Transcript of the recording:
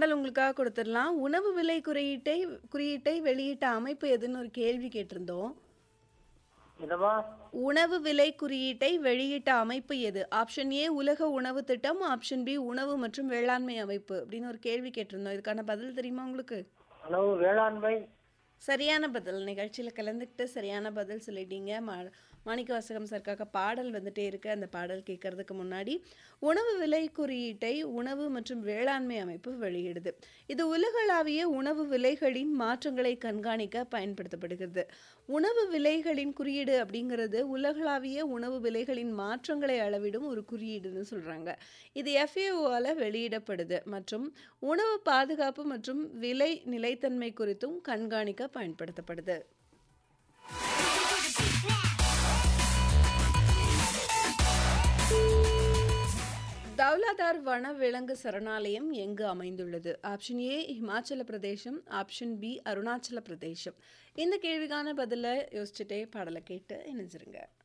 பாடல் உங்களுக்காக கொடுத்துடலாம். உணவு விலை குறியீட்டை குறியீட்டை வெளியிட்ட அமைப்பு எதுன்னு ஒரு கேள்வி கேட்டிருந்தோம். என்னம்மா? உணவு விலை குறியீட்டை வெளியிட்ட அமைப்பு எது? ஆப்ஷன் ஏ உலக உணவு திட்டம், ஆப்ஷன் பி உணவு மற்றும் வேளாண்மை அமைப்பு அப்படின்னு ஒரு கேள்வி கேட்டிருந்தோம். இதுக்கான பதில் தெரியுமா உங்களுக்கு? உணவு வேளாண்மை சரியான பதில். நிகழ்ச்சியில கலந்துக்கிட்டு சரியான பதில் சொல்லிட்டீங்க. மா மாணிக்கவாசகம் சாருக்காக பாடல் வந்துட்டே இருக்கு. அந்த பாடல் கேட்கறதுக்கு முன்னாடி, உணவு விலை குறியீட்டை உணவு மற்றும் வேளாண்மை அமைப்பு வெளியிடுது. இது உலகளாவிய உணவு விலைகளின் மாற்றங்களை கண்காணிக்க பயன்படுத்தப்படுகிறது. உணவு விலைகளின் குறியீடு அப்படிங்கிறது உலகளாவிய உணவு விலைகளின் மாற்றங்களை அளவிடும் ஒரு குறியீடுன்னு சொல்றாங்க. இது FAO-ஆல வெளியிடப்படுது மற்றும் உணவு பாதுகாப்பு மற்றும் விலை நிலைத்தன்மை குறித்தும் கண்காணிக்க பயன்படுத்தப்படுது. தௌலாதார் வனவிலங்கு சரணாலயம் எங்கு அமைந்துள்ளது? ஆப்ஷன் ஏ இமாச்சல பிரதேசம், ஆப்ஷன் பி அருணாச்சல பிரதேசம். இந்த கேள்விக்கான பதில யோசிச்சுட்டே பாடல கேட்டு இணைஞ்சிருங்க.